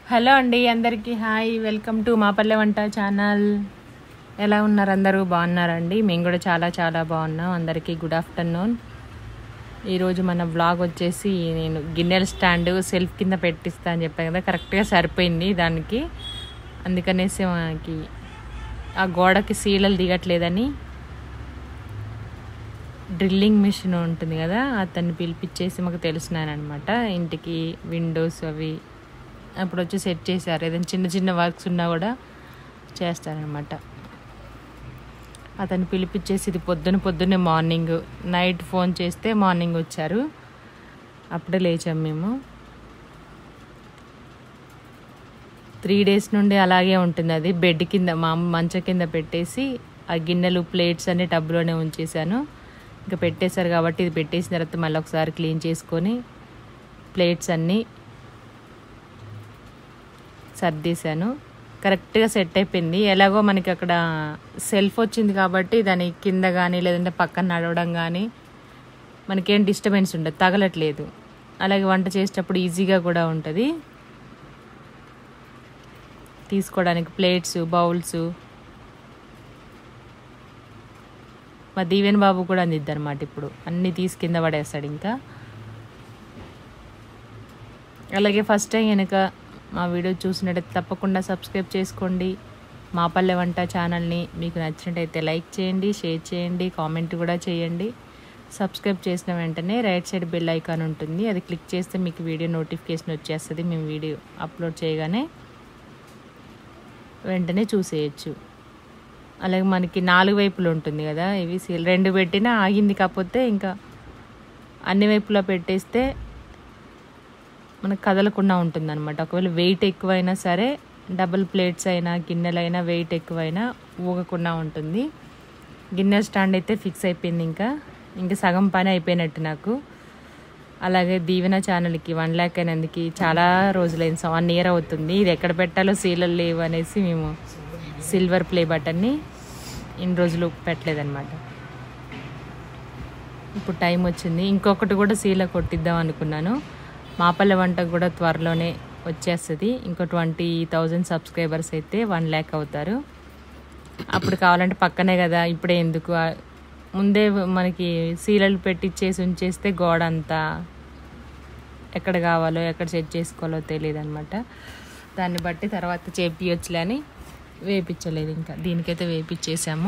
hello అండి అందరికీ hi welcome to మా పల్లె వంట ఛానల్ ఎలా ఉన్నారు అందరూ బాగున్నారండి మేము కూడా చాలా చాలా బాగున్నాం అందరికీ గుడ్ ఆఫ్టర్నూన్ ఈరోజు మన వ్లాగ్ వచ్చేసి నేను గిన్నెల స్టాండ్ సెల్ఫ్ కింద పెట్టిస్తా అని చెప్పాను కదా కరెక్ట్గా సరిపోయింది దానికి అందుకనేసి మనకి ఆ గోడకి సీలలు దిగట్లేదని డ్రిల్లింగ్ మిషన్ ఉంటుంది కదా అతన్ని పిలిపించేసి మాకు తెలిసినానమాట ఇంటికి విండోస్ అవి అప్పుడు వచ్చి సెట్ చేశారు ఏదైనా చిన్న చిన్న వర్క్స్ ఉన్నా కూడా చేస్తారనమాట అతన్ని పిలిపించేసి ఇది పొద్దున పొద్దున్నే మార్నింగ్ నైట్ ఫోన్ చేస్తే మార్నింగ్ వచ్చారు అప్పుడే లేచాం మేము త్రీ డేస్ నుండి అలాగే ఉంటుంది అది బెడ్ కింద మా అమ్మ మంచం కింద పెట్టేసి ఆ గిన్నెలు ప్లేట్స్ అన్ని టబ్లోనే ఉంచేసాను ఇంకా పెట్టేశారు కాబట్టి ఇది పెట్టేసిన తర్వాత మళ్ళీ ఒకసారి క్లీన్ చేసుకొని ప్లేట్స్ అన్నీ సర్దేశాను కరెక్ట్గా సెట్ అయిపోయింది ఎలాగో మనకి అక్కడ సెల్ఫ్ వచ్చింది కాబట్టి దాని కింద కానీ లేదంటే పక్కన నడవడం కానీ మనకేం డిస్టర్బెన్స్ ఉండదు తగలట్లేదు అలాగే వంట చేసేటప్పుడు ఈజీగా కూడా ఉంటుంది తీసుకోవడానికి ప్లేట్స్ బౌల్స్ మా దీవెన్ బాబు కూడా అందిద్ది అనమాట ఇప్పుడు అన్నీ తీసి కింద పడేస్తాడు ఇంకా అలాగే ఫస్ట్ టైం కనుక మా వీడియో చూసినట్టయితే తప్పకుండా సబ్స్క్రైబ్ చేసుకోండి మా పల్లె వంట ఛానల్ని మీకు నచ్చినట్టయితే లైక్ చేయండి షేర్ చేయండి కామెంట్ కూడా చేయండి సబ్స్క్రైబ్ చేసిన వెంటనే రైట్ సైడ్ బెల్ ఐకాన్ ఉంటుంది అది క్లిక్ చేస్తే మీకు వీడియో నోటిఫికేషన్ వచ్చేస్తుంది మేము వీడియో అప్లోడ్ చేయగానే వెంటనే చూసేయచ్చు అలాగే మనకి నాలుగు వైపులు ఉంటుంది కదా ఇవి సీల్ రెండు పెట్టినా ఆగింది కాకపోతే ఇంకా అన్ని వైపులా పెట్టేస్తే మనకు కదలకుండా ఉంటుంది అనమాట ఒకవేళ వెయిట్ ఎక్కువైనా సరే డబుల్ ప్లేట్స్ అయినా గిన్నెలైనా వెయిట్ ఎక్కువైనా ఊగకుండా ఉంటుంది గిన్నె స్టాండ్ అయితే ఫిక్స్ అయిపోయింది ఇంకా ఇంకా సగం పని అయిపోయినట్టు నాకు అలాగే దీవెన ఛానల్కి వన్ ల్యాక్ అయినందుకు చాలా రోజులైంది వన్ ఇయర్ అవుతుంది ఇది ఎక్కడ పెట్టాలో సీలలు లేవు అనేసి మేము సిల్వర్ ప్లే బటన్ని ఇన్ని రోజులు పెట్టలేదన్నమాట ఇప్పుడు టైం వచ్చింది ఇంకొకటి కూడా సీల కొట్టిద్దాం అనుకున్నాను మాపల్లె వంట కూడా త్వరలోనే వచ్చేస్తుంది ఇంకో ట్వంటీ థౌజండ్ సబ్స్క్రైబర్స్ అయితే వన్ ల్యాక్ అవుతారు అప్పుడు కావాలంటే పక్కనే కదా ఇప్పుడే ఎందుకు ఆ- ముందే మనకి సీలలు పెట్టించేసి ఉంచేస్తే గోడ అంతా ఎక్కడ కావాలో ఎక్కడ సెట్ చేసుకోవాలో తెలియదు అనమాట దాన్ని బట్టి తర్వాత చేపియొచ్చులే అని వేపించలేదు ఇంకా దీనికైతే వేపించేసాము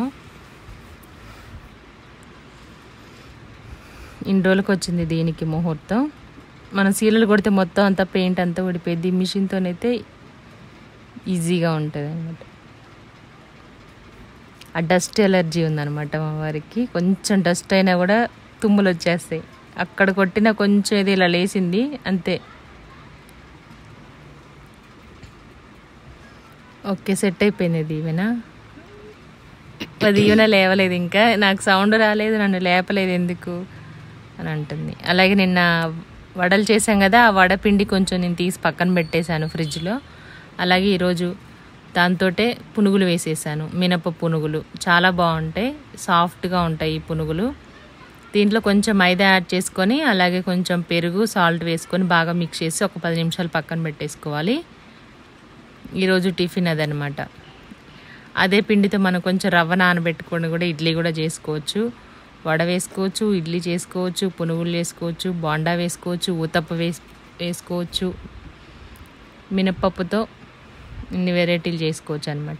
ఇన్ని రోజులకు వచ్చింది దీనికి ముహూర్తం మనం సీలలు కొడితే మొత్తం అంతా పెయింట్ అంతా ఊడిపోయింది మిషన్తోనైతే ఈజీగా ఉంటుంది అనమాట ఆ డస్ట్ ఎలర్జీ ఉందన్నమాట మా వారికి కొంచెం డస్ట్ అయినా కూడా తుమ్ములు వచ్చేస్తాయి అక్కడ కొట్టిన కొంచెం ఇది ఇలా లేచింది అంతే ఓకే సెట్ అయిపోయింది దీవెన దీవెన లేవలేదు ఇంకా నాకు సౌండ్ రాలేదు నన్ను లేపలేదు ఎందుకు అని అంటుంది అలాగే నిన్న వడలు చేశాం కదా ఆ వడపిండి కొంచెం నేను తీసి పక్కన పెట్టేశాను ఫ్రిడ్జ్లో అలాగే ఈరోజు దాంతోటే పునుగులు వేసేసాను మినప పునుగులు చాలా బాగుంటాయి సాఫ్ట్గా ఉంటాయి ఈ పునుగులు దీంట్లో కొంచెం మైదా యాడ్ చేసుకొని అలాగే కొంచెం పెరుగు సాల్ట్ వేసుకొని బాగా మిక్స్ చేసి ఒక పది నిమిషాలు పక్కన పెట్టేసుకోవాలి ఈరోజు టిఫిన్ అదనమాట అదే పిండితో మనం కొంచెం రవ్వ నానబెట్టుకొని కూడా ఇడ్లీ కూడా చేసుకోవచ్చు వడ వేసుకోవచ్చు ఇడ్లీ చేసుకోవచ్చు పునుగులు వేసుకోవచ్చు బోండా వేసుకోవచ్చు ఊతప్ప వేస్ వేసుకోవచ్చు మినప్పప్పుతో ఇన్ని వెరైటీలు చేసుకోవచ్చు అనమాట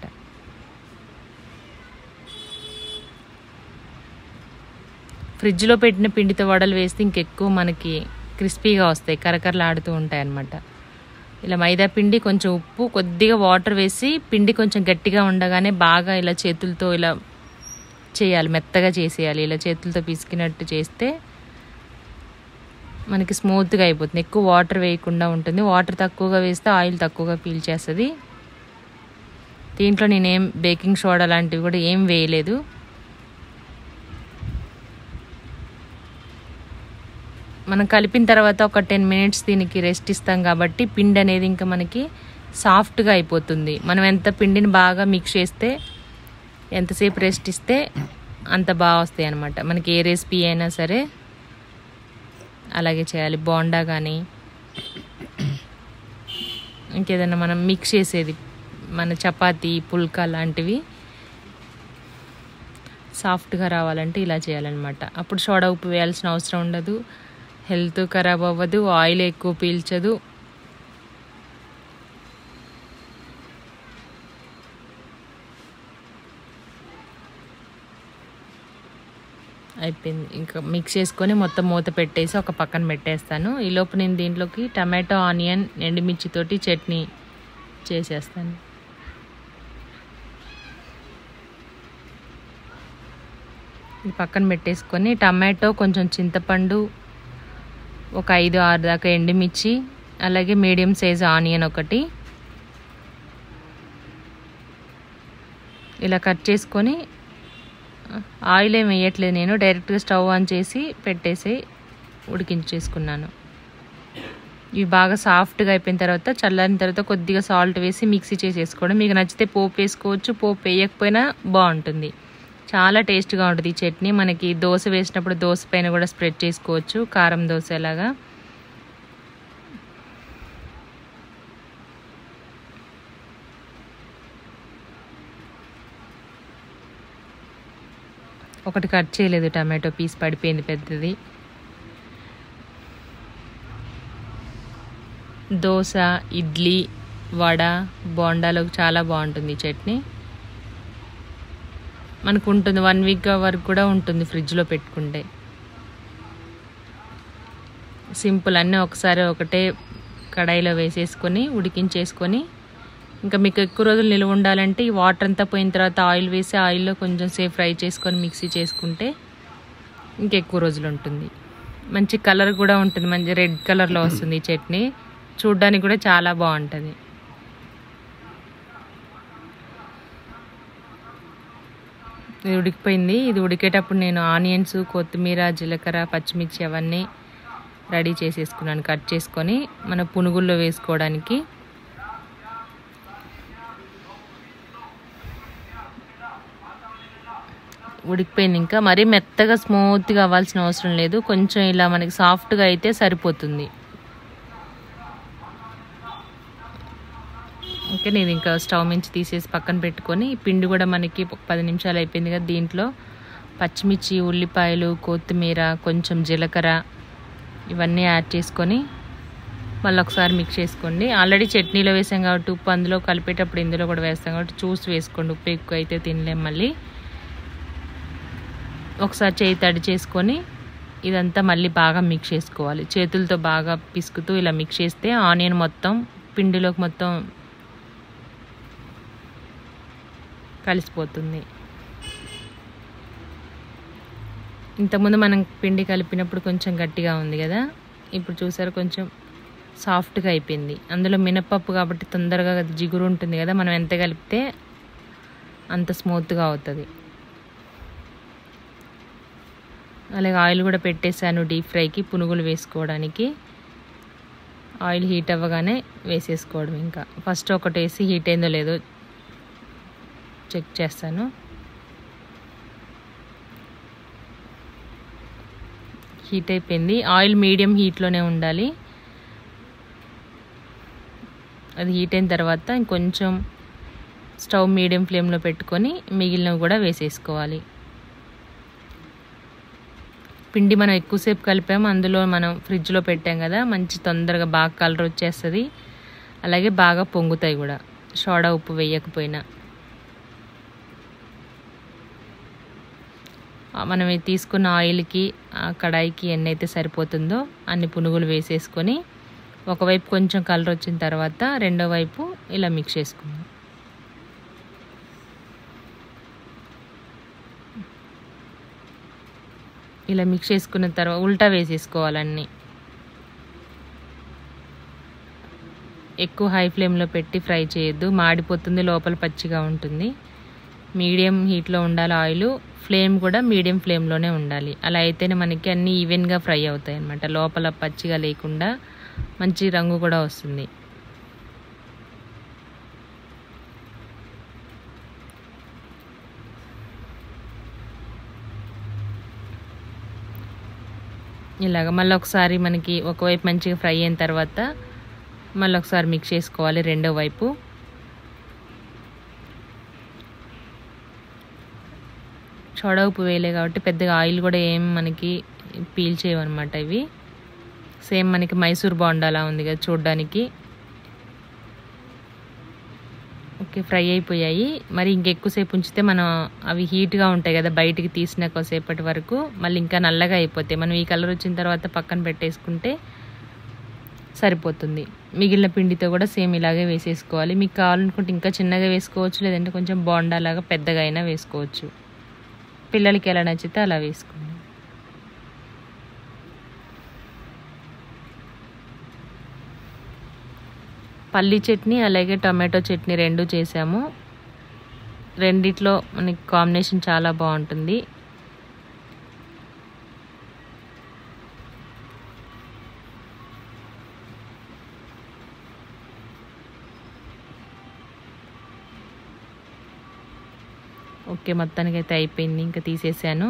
ఫ్రిడ్జ్లో పెట్టిన పిండితో వడలు వేస్తే ఇంకెక్కువ మనకి క్రిస్పీగా వస్తాయి కరకరలాడుతూ ఉంటాయి అన్నమాట ఇలా మైదా పిండి కొంచెం ఉప్పు కొద్దిగా వాటర్ వేసి పిండి కొంచెం గట్టిగా ఉండగానే బాగా ఇలా చేతులతో ఇలా చేయాలి మెత్తగా చేసేయాలి ఇలా చేతులతో పిసికినట్టు చేస్తే మనకి స్మూత్గా అయిపోతుంది ఎక్కువ వాటర్ వేయకుండా ఉంటుంది వాటర్ తక్కువగా వేస్తే ఆయిల్ తక్కువగా పీల్చేస్తుంది దీంట్లో నేనేం బేకింగ్ సోడా లాంటివి కూడా ఏం వేయలేదు మనం కలిపిన తర్వాత ఒక టెన్ మినిట్స్ దీనికి రెస్ట్ ఇస్తాం కాబట్టి పిండి అనేది ఇంకా మనకి సాఫ్ట్గా అయిపోతుంది మనం ఎంత పిండిని బాగా మిక్స్ చేస్తే ఎంతసేపు రెస్ట్ ఇస్తే అంత బాగా వస్తాయి అనమాట మనకి ఏ రెసిపీ అయినా సరే అలాగే చేయాలి బోండా కానీ ఇంకేదైనా మనం మిక్స్ చేసేది మన చపాతీ పుల్కా లాంటివి సాఫ్ట్గా రావాలంటే ఇలా చేయాలన్నమాట అప్పుడు సోడా ఉప్పు వేయాల్సిన అవసరం ఉండదు హెల్త్ ఖరాబ్ అవ్వదు ఆయిల్ ఎక్కువ పీల్చదు అయిపోయింది ఇంకా మిక్స్ చేసుకొని మొత్తం మూత పెట్టేసి ఒక పక్కన పెట్టేస్తాను ఈలోపు నేను దీంట్లోకి టమాటో ఆనియన్ ఎండుమిర్చితోటి చట్నీ చేసేస్తాను ఇది పక్కన పెట్టేసుకొని టమాటో కొంచెం చింతపండు ఒక ఐదు ఆరు దాకా ఎండుమిర్చి అలాగే మీడియం సైజ్ ఆనియన్ ఒకటి ఇలా కట్ చేసుకొని ఆయిల్ ఏం వేయట్లేదు నేను డైరెక్ట్గా స్టవ్ ఆన్ చేసి పెట్టేసి ఉడికించేసుకున్నాను ఇవి బాగా సాఫ్ట్గా అయిపోయిన తర్వాత చల్లారిన తర్వాత కొద్దిగా సాల్ట్ వేసి మిక్సీ చేసేసుకోవడం మీకు నచ్చితే పోపు వేసుకోవచ్చు పోపు వేయకపోయినా బాగుంటుంది చాలా టేస్ట్గా ఉంటుంది ఈ చట్నీ మనకి దోశ వేసినప్పుడు దోశ పైన కూడా స్ప్రెడ్ చేసుకోవచ్చు కారం దోశ లాగా ఒకటి కట్ చేయలేదు టమాటో పీస్ పడిపోయింది పెద్దది దోశ ఇడ్లీ వడ బోండాలకు చాలా బాగుంటుంది ఈ చట్నీ మనకు ఉంటుంది వన్ వీక్ వరకు కూడా ఉంటుంది ఫ్రిడ్జ్లో పెట్టుకుంటే సింపుల్ అన్నీ ఒకసారి ఒకటే కడాయిలో వేసేసుకొని ఉడికించేసుకొని ఇంకా మీకు ఎక్కువ రోజులు నిల్వ ఉండాలంటే ఈ వాటర్ అంతా పోయిన తర్వాత ఆయిల్ వేసి ఆయిల్లో కొంచెం సేపు ఫ్రై చేసుకొని మిక్సీ చేసుకుంటే ఇంకెక్కువ రోజులు ఉంటుంది మంచి కలర్ కూడా ఉంటుంది మంచి రెడ్ కలర్లో వస్తుంది ఈ చట్నీ చూడ్డానికి కూడా చాలా బాగుంటుంది ఇది ఉడికిపోయింది ఇది ఉడికేటప్పుడు నేను ఆనియన్స్ కొత్తిమీర జీలకర్ర పచ్చిమిర్చి అవన్నీ రెడీ చేసేసుకున్నాను కట్ చేసుకొని మన పునుగుల్లో వేసుకోవడానికి ఉడికిపోయింది ఇంకా మరీ మెత్తగా స్మూత్గా అవ్వాల్సిన అవసరం లేదు కొంచెం ఇలా మనకి సాఫ్ట్గా అయితే సరిపోతుంది ఓకే నేను ఇంకా స్టవ్ నుంచి తీసేసి పక్కన పెట్టుకొని ఈ పిండి కూడా మనకి ఒక పది నిమిషాలు అయిపోయింది కదా దీంట్లో పచ్చిమిర్చి ఉల్లిపాయలు కొత్తిమీర కొంచెం జీలకర్ర ఇవన్నీ యాడ్ చేసుకొని మళ్ళీ ఒకసారి మిక్స్ చేసుకోండి ఆల్రెడీ చట్నీలో వేసాం కాబట్టి ఉప్పు అందులో కలిపేటప్పుడు ఇందులో కూడా వేస్తాం కాబట్టి చూసి వేసుకోండి ఉప్పు ఎక్కువ అయితే తినలేం మళ్ళీ ఒకసారి చేయి తడి చేసుకొని ఇదంతా మళ్ళీ బాగా మిక్స్ చేసుకోవాలి చేతులతో బాగా పిసుకుతూ ఇలా మిక్స్ చేస్తే ఆనియన్ మొత్తం పిండిలోకి మొత్తం కలిసిపోతుంది ఇంతకుముందు మనం పిండి కలిపినప్పుడు కొంచెం గట్టిగా ఉంది కదా ఇప్పుడు చూసారు కొంచెం సాఫ్ట్గా అయిపోయింది అందులో మినపప్పు కాబట్టి తొందరగా అది జిగురు ఉంటుంది కదా మనం ఎంత కలిపితే అంత స్మూత్గా అవుతుంది అలాగే ఆయిల్ కూడా పెట్టేశాను డీప్ ఫ్రైకి పునుగులు వేసుకోవడానికి ఆయిల్ హీట్ అవ్వగానే వేసేసుకోవడం ఇంకా ఫస్ట్ ఒకటి వేసి హీట్ అయిందో లేదో చెక్ చేస్తాను హీట్ అయిపోయింది ఆయిల్ మీడియం హీట్లోనే ఉండాలి అది హీట్ అయిన తర్వాత ఇంకొంచెం స్టవ్ మీడియం ఫ్లేమ్లో పెట్టుకొని మిగిలినవి కూడా వేసేసుకోవాలి పిండి మనం ఎక్కువసేపు కలిపాము అందులో మనం ఫ్రిడ్జ్లో పెట్టాం కదా మంచి తొందరగా బాగా కలర్ వచ్చేస్తుంది అలాగే బాగా పొంగుతాయి కూడా సోడా ఉప్పు వేయకపోయినా మనం ఇది తీసుకున్న ఆయిల్కి ఆ కడాయికి ఎన్ని అయితే సరిపోతుందో అన్ని పునుగులు వేసేసుకొని ఒకవైపు కొంచెం కలర్ వచ్చిన తర్వాత రెండో వైపు ఇలా మిక్స్ చేసుకుందాం ఇలా మిక్స్ చేసుకున్న తర్వాత ఉల్టా వేసేసుకోవాలన్నీ ఎక్కువ హై ఫ్లేమ్లో పెట్టి ఫ్రై చేయొద్దు మాడిపోతుంది లోపల పచ్చిగా ఉంటుంది మీడియం హీట్లో ఉండాలి ఆయిల్ ఫ్లేమ్ కూడా మీడియం ఫ్లేమ్లోనే ఉండాలి అలా అయితేనే మనకి అన్నీ ఈవెన్గా ఫ్రై అవుతాయి అన్నమాట లోపల పచ్చిగా లేకుండా మంచి రంగు కూడా వస్తుంది ఇలాగ మళ్ళీ ఒకసారి మనకి ఒకవైపు మంచిగా ఫ్రై అయిన తర్వాత మళ్ళీ ఒకసారి మిక్స్ చేసుకోవాలి రెండో వైపు సోడా ఉప్పు వేయలే కాబట్టి పెద్దగా ఆయిల్ కూడా ఏం మనకి పీల్చేయమన్నమాట ఇవి సేమ్ మనకి మైసూర్ బాండాలా ఉంది కదా చూడడానికి ఓకే ఫ్రై అయిపోయాయి మరి ఇంకెక్కువసేపు ఉంచితే మనం అవి హీట్గా ఉంటాయి కదా బయటికి తీసిన కొద్దిసేపటి వరకు మళ్ళీ ఇంకా నల్లగా అయిపోతాయి మనం ఈ కలర్ వచ్చిన తర్వాత పక్కన పెట్టేసుకుంటే సరిపోతుంది మిగిలిన పిండితో కూడా సేమ్ ఇలాగే వేసేసుకోవాలి మీకు కావాలనుకుంటే ఇంకా చిన్నగా వేసుకోవచ్చు లేదంటే కొంచెం బోండాలాగా పెద్దగా అయినా వేసుకోవచ్చు పిల్లలకి ఎలా నచ్చితే అలా వేసుకోండి పల్లీ చట్నీ అలాగే టమాటో చట్నీ రెండు చేసాము రెండిట్లో మనకి కాంబినేషన్ చాలా బాగుంటుంది ఓకే మొత్తానికి అయితే అయిపోయింది ఇంకా తీసేసాను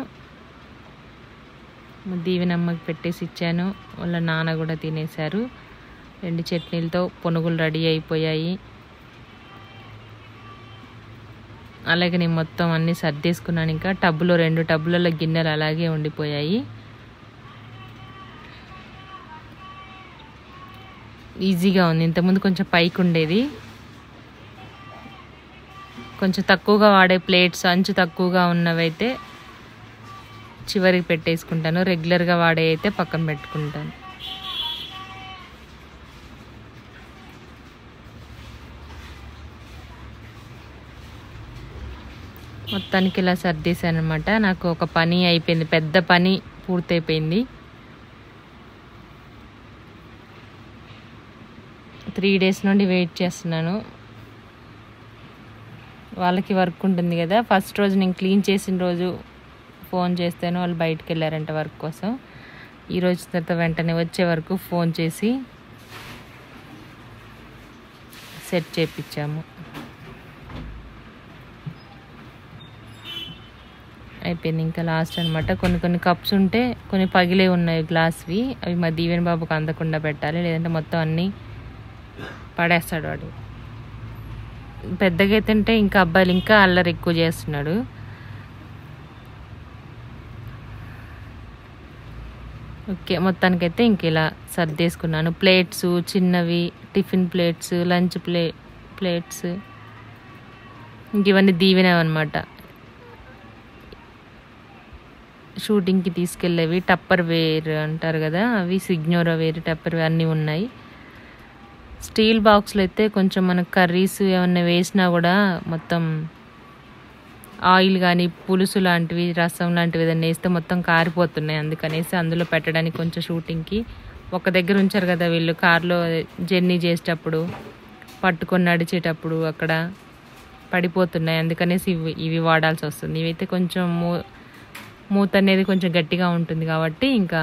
దీవెనమ్మకి పెట్టేసి ఇచ్చాను వాళ్ళ నాన్న కూడా తినేశారు రెండు చట్నీలతో పునుగులు రెడీ అయిపోయాయి అలాగే నేను మొత్తం అన్నీ సర్దేసుకున్నాను ఇంకా టబ్బులో రెండు టబ్బులలో గిన్నెలు అలాగే ఉండిపోయాయి ఈజీగా ఉంది ఇంతకుముందు కొంచెం పైకి ఉండేది కొంచెం తక్కువగా వాడే ప్లేట్స్ అంచు తక్కువగా ఉన్నవైతే చివరికి పెట్టేసుకుంటాను రెగ్యులర్గా వాడే అయితే పక్కన పెట్టుకుంటాను మొత్తానికి ఇలా సర్దేశాను అనమాట నాకు ఒక పని అయిపోయింది పెద్ద పని పూర్తయిపోయింది త్రీ డేస్ నుండి వెయిట్ చేస్తున్నాను వాళ్ళకి వర్క్ ఉంటుంది కదా ఫస్ట్ రోజు నేను క్లీన్ చేసిన రోజు ఫోన్ చేస్తాను వాళ్ళు బయటకు వెళ్ళారంట వర్క్ కోసం ఈ రోజు తర్వాత వెంటనే వచ్చే వరకు ఫోన్ చేసి సెట్ చేపించాము అయిపోయింది ఇంకా లాస్ట్ అనమాట కొన్ని కొన్ని కప్స్ ఉంటే కొన్ని పగిలే ఉన్నాయి గ్లాస్వి అవి మా దీవెన్ బాబుకి అందకుండా పెట్టాలి లేదంటే మొత్తం అన్నీ పడేస్తాడు వాడు పెద్దగా అయితే ఇంకా అబ్బాయిలు ఇంకా అల్లరి ఎక్కువ చేస్తున్నాడు ఓకే మొత్తానికైతే ఇంక ఇలా సర్దేసుకున్నాను ప్లేట్స్ చిన్నవి tiffin plates lunch play plates ఇంక ఇవన్నీ దీవెనవన్నమాట షూటింగ్కి తీసుకెళ్ళేవి టప్పర్ వేర్ అంటారు కదా అవి సిగ్నోరా వేర్ టప్పర్ వేర్ అన్నీ ఉన్నాయి స్టీల్ బాక్స్లో అయితే కొంచెం మనకు కర్రీస్ ఏమన్నా వేసినా కూడా మొత్తం ఆయిల్ కానీ పులుసు లాంటివి రసం లాంటివి ఏదైనా వేస్తే మొత్తం కారిపోతున్నాయి అందుకనేసి అందులో పెట్టడానికి కొంచెం షూటింగ్కి ఒక దగ్గర ఉంచారు కదా వీళ్ళు కార్లో జర్నీ చేసేటప్పుడు పట్టుకొని నడిచేటప్పుడు అక్కడ పడిపోతున్నాయి అందుకనేసి ఇవి ఇవి వాడాల్సి వస్తుంది ఇవైతే కొంచెం మూ మూత అనేది కొంచెం గట్టిగా ఉంటుంది కాబట్టి ఇంకా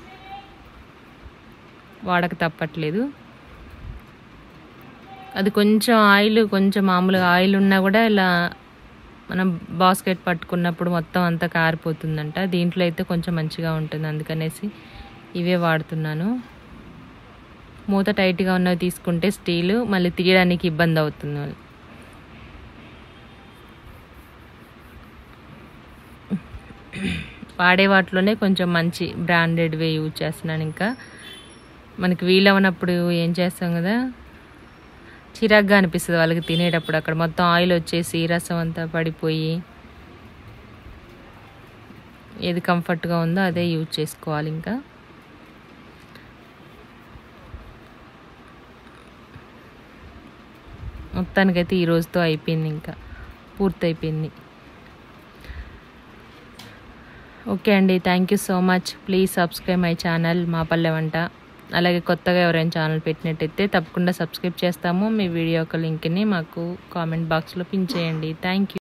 వాడక తప్పట్లేదు అది కొంచెం ఆయిల్ కొంచెం మామూలుగా ఆయిల్ ఉన్నా కూడా ఇలా మనం బాస్కెట్ పట్టుకున్నప్పుడు మొత్తం అంతా కారిపోతుందంట దీంట్లో అయితే కొంచెం మంచిగా ఉంటుంది అందుకనేసి ఇవే వాడుతున్నాను మూత టైట్గా ఉన్నవి తీసుకుంటే స్టీలు మళ్ళీ తీయడానికి ఇబ్బంది అవుతుంది మళ్ళీ వాడే వాటిలోనే కొంచెం మంచి బ్రాండెడ్వే యూజ్ చేస్తున్నాను ఇంకా మనకి వీలవనప్పుడు ఏం చేస్తాం కదా చిరాగ్గా అనిపిస్తుంది వాళ్ళకి తినేటప్పుడు అక్కడ మొత్తం ఆయిల్ వచ్చేసి రసం అంతా పడిపోయి ఏది కంఫర్ట్గా ఉందో అదే యూజ్ చేసుకోవాలి ఇంకా మొత్తానికైతే ఈ రోజుతో అయిపోయింది ఇంకా పూర్తయిపోయింది ఓకే అండి thank you so much please subscribe my channel మా పల్లె వంట అలాగే కొత్తగా ఎవరైనా ఛానల్ పెట్టినట్టయితే తప్పకుండా సబ్స్క్రైబ్ చేస్తాము మీ వీడియో యొక్క లింక్ని మాకు కామెంట్ బాక్స్లో పిన్ చేయండి థ్యాంక్ యూ